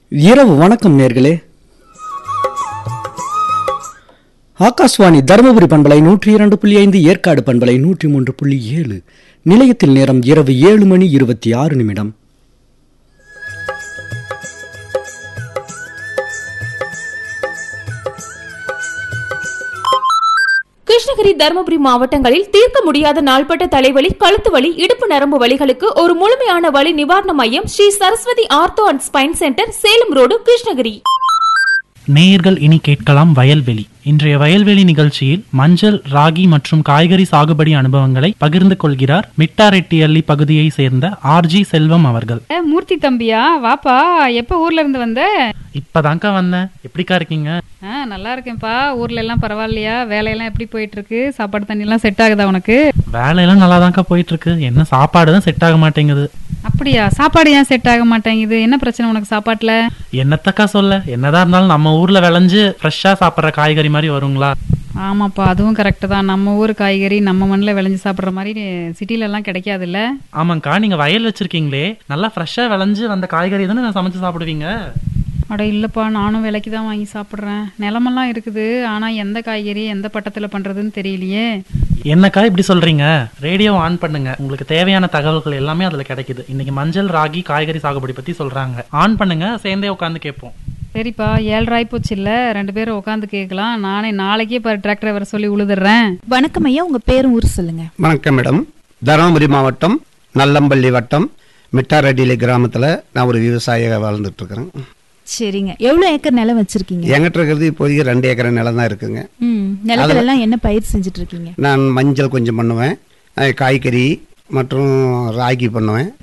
இரவு வணக்கம் நேர்களே ஆகாஷ்வாணி தருமபுரி பண்பலை நூற்றி இரண்டு புள்ளி ஐந்து ஏற்காடு பண்பலை நூற்றி மூன்று புள்ளி ஏழு நிலையத்தில் நேரம் இரவு ஏழு மணி இருபத்தி ஆறு நிமிடம் கிருஷ்ணகிரி தருமபுரி மாவட்டங்களில் தீர்க்க முடியாத நாள்பட்ட தலைவலி கழுத்து வலி இடுப்பு நரம்பு வலிகளுக்கு ஒரு முழுமையான வலி நிவாரண மையம் Sri Saraswathi ortho and spine centre Salem road Krishnagiri நேயர்கள் இனி கேட்கலாம் வயல்வெளி இன்றைய வயல்வெளி நிகழ்ச்சியில் மஞ்சள் ராகி மற்றும் காய்கறி சாகுபடி அனுபவங்களை பகிர்ந்து கொள்கிறார் மிட்டாரெட்டியள்ளி பகுதியை சேர்ந்த ஆர்ஜி செல்வம் அவர்கள் ஏ, மூர்த்தி தம்பியா வாப்பா எப்ப ஊர்ல இருந்து வந்த இப்பதான்க்கா வந்தேன் எப்படிக்கா இருக்கீங்க ஆ நல்லா இருக்கேன்ப்பா ஊர்ல எல்லாம் பரவாயில்லையா வேலையெல்லாம் எப்படி போயிட்டு இருக்கு சாப்பாடு தண்ணி எல்லாம் செட் ஆகுதா உனக்கு வேலையெல்லாம் நல்லா போயிட்டு இருக்கு என்ன சாப்பாடு தான் செட் ஆக மாட்டேங்குது அப்படியா சாப்பாடு ஏன் செட் ஆக மாட்டேங்குது என்ன பிரச்சனை உனக்கு சாப்பாட்டுல என்னத்தக்கா சொல்ல என்னதான் இருந்தாலும் நம்ம ஊர்ல விளைஞ்சு ஃப்ரெஷ்ஷா சாப்பிட்ற காய்கறி மாதிரி வருங்களா ஆமாப்பா அதுவும் கரெக்டு தான் நம்ம ஊர் காய்கறி நம்ம மண்ணில் விளைஞ்சு சாப்பிட்ற மாதிரி சிட்டில எல்லாம் கிடைக்காதுல்ல ஆமாங்க்கா நீங்க வயல் வச்சிருக்கீங்களே நல்லா ஃப்ரெஷ்ஷா விளைஞ்சு வந்த காய்கறி தானே நான் சமைச்சு சாப்பிடுவீங்க அட இல்லப்பா நானும் விலைக்கு தான் வாங்கி சாப்பிட்றேன் நிலமெல்லாம் இருக்குது ஆனா எந்த காய்கறி எந்த பட்டத்துல பண்றதுன்னு தெரியலையே என்னக்கா இப்படி சொல்றீங்க ரேடியோ ஆன் பண்ணுங்க உங்களுக்கு தேவையான தகவல்கள் எல்லாமே அதுல கிடைக்குது இன்னைக்கு மஞ்சள் ராகி காய்கறி சாகுபடி பத்தி சொல்றாங்க ஆன் பண்ணுங்க சேர்ந்தே உட்காந்து கேட்போம் சரிப்பா ஏழ்ராய் போச்சு இல்ல ரெண்டு பேரும் உட்காந்து கேட்கலாம் நானே நாளைக்கே பாரு டிராக்டரை வர சொல்லி உழுதுறேன் வணக்கம் ஐயா உங்க பேரும் ஊர் சொல்லுங்க வணக்கம் மேடம் தருமபுரி மாவட்டம் நல்லம்பள்ளி வட்டம் மிட்டாரெட்டிலி கிராமத்தில் நான் ஒரு விவசாயியாக வாழ்ந்துட்டு இருக்கிறேன் சரிங்க எவ்வளவு ஏக்கர் நிலம் வச்சிருக்கீங்க என்கிட்ட இருக்கிறது இப்போதைக்கு ரெண்டு ஏக்கர் நிலம் தான் இருக்குங்க ம் நிலத்துல எல்லாம் என்ன பயிர் செஞ்சுட்டு இருக்கீங்க நான் மஞ்சள் கொஞ்சம் பண்ணுவேன் அஹ் காய்கறி மற்றும் ராகி பண்ணுவேன்